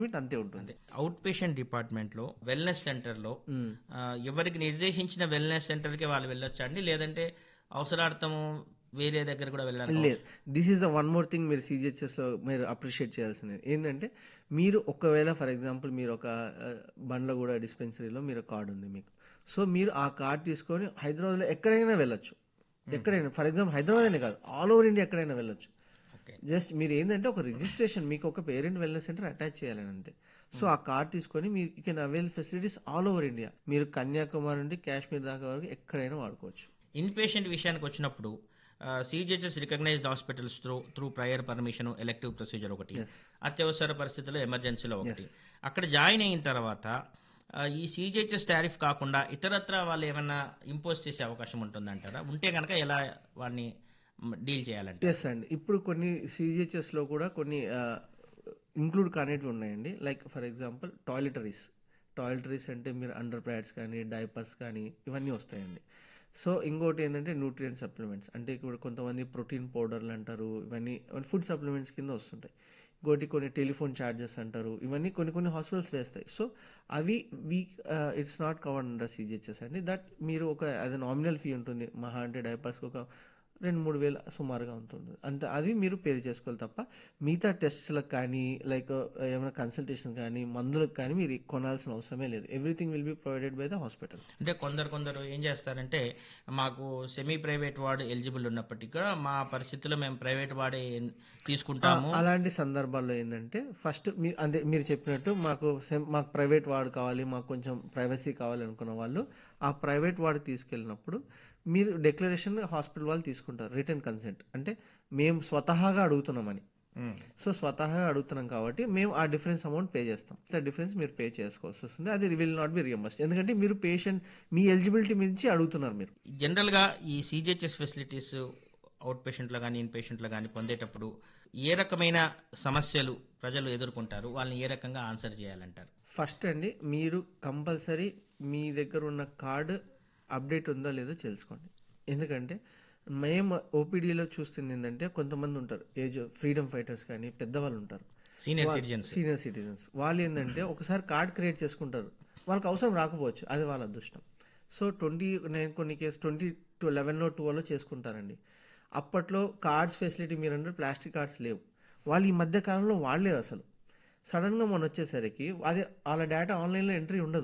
Treatment అంతే ఉంటుంది outpatient department లో వెల్నెస్ సెంటర్ లో ఆ, ఎవరికి నిర్దేశించిన వెల్నెస్ సెంటర్ కి వాళ్ళు వెళ్ళొచ్చా అండి లేదంటే అవసరార్థం వేరే దగ్గర కూడా వెళ్ళాలి లేదు this is the one more thing మీరు CGHS లో మీరు అప్రిషియేట్ చేయాల్సింది ఏంటంటే మీరు ఒకవేళ ఫర్ ఎగ్జాంపుల్ మీరు ఒక ఆ, బండ్లగూడ డిస్పెన్సరీలో మీరు కార్డు ఉంది మీకు సో మీరు ఆ కార్డ్ తీసుకొని హైదరాబాద్లో ఎక్కడైనా వెళ్ళొచ్చు ఎక్కడైనా ఫర్ ఎగ్జాంపుల్ హైదరాబాద్ అనే కాదు ఆల్ ఓవర్ ఇండియా ఎక్కడైనా వెళ్ళొచ్చు ఓకే జస్ట్ మీరు ఏంటంటే ఒక రిజిస్ట్రేషన్ మీకు ఒక పేరెంట్ వెల్నెస్ సెంటర్ అటాచ్ చేయాలని అంతే సో ఆ కార్డ్ తీసుకొని మీరు you can avail facilities all over India మీరు కన్యాకుమారి నుండి కాశ్మీర్ దాకా వరకు ఎక్కడైనా వాడుకోవచ్చు ఇన్ పేషెంట్ విషయానికి వచ్చినప్పుడు CGHS recognised hospitals through through prior permission elective procedure ఒకటి Yes. అత్యవసర పరిస్థితుల్లో ఎమర్జెన్సీలో ఒకటి అక్కడ జాయిన్ అయిన తర్వాత ఆ, ఈ సిజిహెచ్ఎస్ టారిఫ్ కాకుండా ఇతరత్ర వాళ్ళు ఏమైనా ఇంపోజ్ చేసే అవకాశం ఉంటుందంటారా ఉంటే కనుక ఎలా వాడిని డీల్ చేయాలంటే ఎస్ అండి ఇప్పుడు కొన్ని CGHS లో కూడా కొన్ని ఇంక్లూడ్ కానివి ఉన్నాయండి like for example toiletries toiletries అంటే మీరు అండర్ ప్యాడ్స్ కానీ డైపర్స్ కానీ ఇవన్నీ వస్తాయండి సో ఇంకోటి ఏంటంటే న్యూట్రియం సప్లిమెంట్స్ అంటే ఇప్పుడు కొంతమంది ప్రోటీన్ పౌడర్లు అంటారు ఇవన్నీ ఫుడ్ సప్లిమెంట్స్ కింద వస్తుంటాయి ఇంకోటి కొన్ని టెలిఫోన్ ఛార్జెస్ అంటారు ఇవన్నీ కొన్ని కొన్ని హాస్పిటల్స్ వేస్తాయి సో అవి వీక్ it's not covered under CGHS అండి దట్ మీరు ఒక అది నామినల్ ఫీ ఉంటుంది మహా అంటే డైపర్స్కి ఒక రెండు మూడు వేలు సుమారుగా ఉంటుంది అంతే అది మీరు పే చేసుకోవాలి తప్ప మిగతా టెస్ట్లకు కానీ లైక్ ఏమైనా కన్సల్టేషన్ కానీ మందులకు కానీ మీరు కొనాల్సిన అవసరమే లేదు everything will be provided by the hospital అంటే కొందరు కొందరు ఏం చేస్తారంటే మాకు సెమీ ప్రైవేట్ వార్డు ఎలిజిబుల్ ఉన్నప్పటికీ కూడా మా పరిస్థితుల్లో మేము ప్రైవేట్ వాడే తీసుకుంటాము అలాంటి సందర్భాల్లో ఏంటంటే ఫస్ట్ మీరు అదే మీరు చెప్పినట్టు మాకు సెమ్- మాకు ప్రైవేట్ వార్డ్ కావాలి మాకు కొంచెం ప్రైవసీ కావాలి అనుకున్న వాళ్ళు ఆ ప్రైవేట్ వార్డ్ తీసుకెళ్ళినప్పుడు మీరు డిక్లరేషన్ హాస్పిటల్ వాళ్ళు తీసుకుంటారు రిటర్న్ కన్సెంట్ అంటే మేము స్వతహాగా అడుగుతున్నామని మ్మ్. సో స్వతహాగా అడుగుతున్నాం కాబట్టి మేము ఆ డిఫరెన్స్ అమౌంట్ పే చేస్తాం ఆ డిఫరెన్స్ మీరు పే చేసుకోవాల్సి వస్తుంది అది విల్ నాట్ బి రియంబర్స్ ఎందుకంటే మీరు పేషెంట్ మీ ఎలిజిబిలిటీ మించి అడుగుతున్నారు మీరు జనరల్గా ఈ సిజిహెచ్ఎస్ ఫెసిలిటీస్ అవుట్ పేషెంట్లో కానీ ఇన్ పేషెంట్లో కానీ పొందేటప్పుడు ఏ రకమైన సమస్యలు ప్రజలు ఎదుర్కొంటారు వాళ్ళని ఏ రకంగా ఆన్సర్ చేయాలంటారు ఫస్ట్ అండి మీరు కంపల్సరీ మీ దగ్గర ఉన్న కార్డు అప్డేట్ ఉందో లేదో తెలుసుకోండి ఎందుకంటే మేము ఓపీడీలో చూస్తుంది ఏంటంటే కొంతమంది ఉంటారు ఏజ్ ఫ్రీడమ్ ఫైటర్స్ కానీ పెద్దవాళ్ళు ఉంటారు సీనియర్ సిటిజన్స్ సీనియర్ సిటిజన్స్ వాళ్ళు ఏంటంటే ఒకసారి కార్డ్ క్రియేట్ చేసుకుంటారు వాళ్ళకి అవసరం రాకపోవచ్చు అది వాళ్ళ అదృష్టం సో ట్వంటీ నేను కొన్ని కేసు ట్వంటీ టు లెవెన్లో ట్వెల్వ్లో చేసుకుంటారండి అప్పట్లో కార్డ్స్ ఫెసిలిటీ మీరు అంటే ప్లాస్టిక్ కార్డ్స్ లేవు వాళ్ళు ఈ మధ్య కాలంలో వాడలేదు అసలు సడన్గా మొన్న వచ్చేసరికి అది వాళ్ళ డేటా ఆన్లైన్లో ఎంట్రీ ఉండదు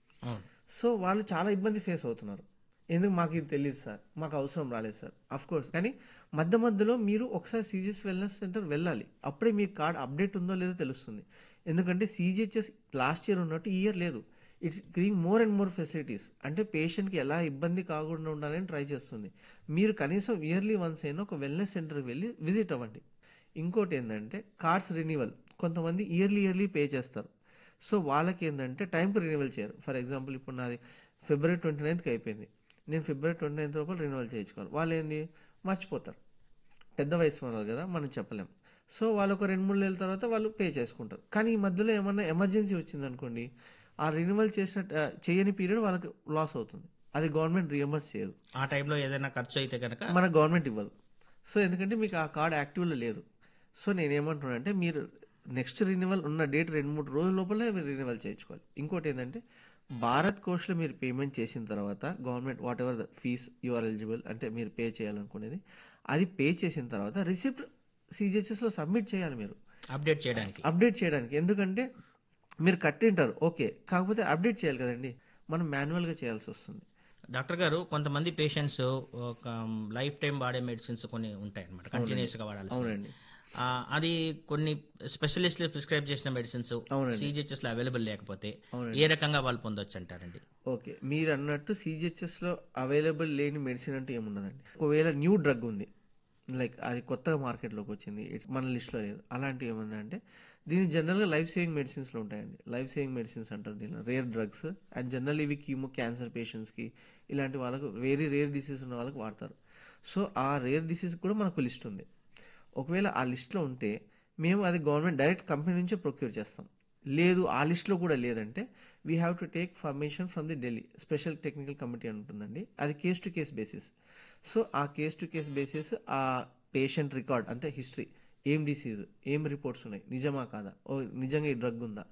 సో వాళ్ళు చాలా ఇబ్బంది ఫేస్ అవుతున్నారు ఎందుకు మాకు ఇది తెలియదు సార్ మాకు అవసరం రాలేదు సార్ అఫ్ కోర్స్ కానీ మధ్య మధ్యలో మీరు ఒకసారి సీజిఎస్ వెల్నెస్ సెంటర్ వెళ్ళాలి అప్పుడే మీ కార్డ్ అప్డేట్ ఉందో లేదో తెలుస్తుంది ఎందుకంటే సీజిహెచ్ఎస్ లాస్ట్ ఇయర్ ఉన్నట్టు ఈ ఇయర్ లేదు it's giving more and more facilities అంటే పేషెంట్కి ఎలా ఇబ్బంది కాకుండా ఉండాలని ట్రై చేస్తుంది మీరు కనీసం ఇయర్లీ వన్స్ అయినా ఒక వెల్నెస్ సెంటర్కి వెళ్ళి విజిట్ అవ్వండి ఇంకోటి ఏంటంటే కార్డ్స్ రెన్యువల్ కొంతమంది ఇయర్లీ ఇయర్లీ పే చేస్తారు సో వాళ్ళకి ఏంటంటే టైంకి రెన్యువల్ చేయరు ఫర్ ఎగ్జాంపుల్ ఇప్పుడు నాది ఫిబ్రవరి ట్వంటీ నైన్త్కి అయిపోయింది నేను ఫిబ్రవరి ట్వంటీ నైన్త్ లోపల రెన్యువల్ చేయించుకోవాలి వాళ్ళు ఏంది మర్చిపోతారు పెద్ద వయసు వాళ్ళు కదా మనం చెప్పలేం సో వాళ్ళు ఒక రెండు మూడు నెలల తర్వాత వాళ్ళు పే చేసుకుంటారు కానీ ఈ మధ్యలో ఏమన్నా ఎమర్జెన్సీ వచ్చింది అనుకోండి ఆ రెన్యువల్ చేసిన ఆ, చేయని పీరియడ్ వాళ్ళకి లాస్ అవుతుంది అది గవర్నమెంట్ రియంబర్స్ చేయదు ఆ టైంలో ఏదైనా ఖర్చు అయితే కనుక మన గవర్నమెంట్ ఇవ్వదు సో ఎందుకంటే మీకు ఆ కార్డ్ యాక్టివ్లో లేదు సో నేనేమంటున్నాను అంటే మీరు నెక్స్ట్ రెన్యువల్ ఉన్న డేట్ రెండు మూడు రోజుల లోపలే మీరు రెన్యువల్ చేయించుకోవాలి ఇంకోటి ఏంటంటే భారత్ కోష్లో మీరు పేమెంట్ చేసిన తర్వాత government whatever the fees you're eligible అంటే మీరు పే చేయాలనుకునేది అది పే చేసిన తర్వాత రిసిప్ట్ సిజిహెచ్ఎస్లో సబ్మిట్ చేయాలి మీరు అప్డేట్ చేయడానికి అప్డేట్ చేయడానికి ఎందుకంటే మీరు కట్టింటారు ఓకే కాకపోతే అప్డేట్ చేయాలి కదండి మనం మాన్యువల్గా చేయాల్సి వస్తుంది డాక్టర్ గారు కొంతమంది పేషెంట్స్ ఒక లైఫ్ టైం వాడే మెడిసిన్స్ కొన్ని ఉంటాయి అనమాట కంటిన్యూస్ గా వాడాల్సి అవునండి అది కొన్ని స్పెషలిస్టులు ప్రిస్క్రైబ్ చేసిన మెడిసిన్స్ అవునండి. సిజిహెచ్ఎస్ లో అవైలబుల్ లేకపోతే అవునండి. ఏ రకంగా వాళ్ళు పొందొచ్చు అంటారండి ఓకే మీరు అన్నట్టు CGHS లో అవైలబుల్ లేని మెడిసిన్ అంటే ఏముండదండి ఒకవేళ న్యూ డ్రగ్ ఉంది లైక్ అది కొత్తగా మార్కెట్లోకి వచ్చింది ఇట్స్ మన లిస్ట్లో లేదు అలాంటివి ఏముందంటే దీని జనరల్గా లైఫ్ సేవింగ్ మెడిసిన్స్లో ఉంటాయండి లైఫ్ సేవింగ్ మెడిసిన్స్ అంటారు దీనిలో రేర్ డ్రగ్స్ అండ్ జనరల్ ఇవి కీమో క్యాన్సర్ పేషెంట్స్కి ఇలాంటి వాళ్ళకు వెరీ రేర్ డిసీజ్ ఉన్న వాళ్ళకి వాడతారు సో ఆ రేర్ డిసీజ్ కూడా మనకు లిస్ట్ ఉంది ఒకవేళ ఆ లిస్ట్లో ఉంటే మేము అది గవర్నమెంట్ డైరెక్ట్ కంపెనీ నుంచే ప్రొక్యూర్ చేస్తాం లేదు ఆ లిస్ట్లో కూడా లేదంటే we have to take permission from the Delhi special technical committee అని ఉంటుందండి అది case to case basis so ఆ కేస్ టు కేస్ బేసిస్ ఆ పేషెంట్ రికార్డ్ అంటే హిస్టరీ ఏం డిసీజ్ ఏం రిపోర్ట్స్ ఉన్నాయి నిజమా కాదా ఓ నిజంగా ఈ డ్రగ్ ఉందా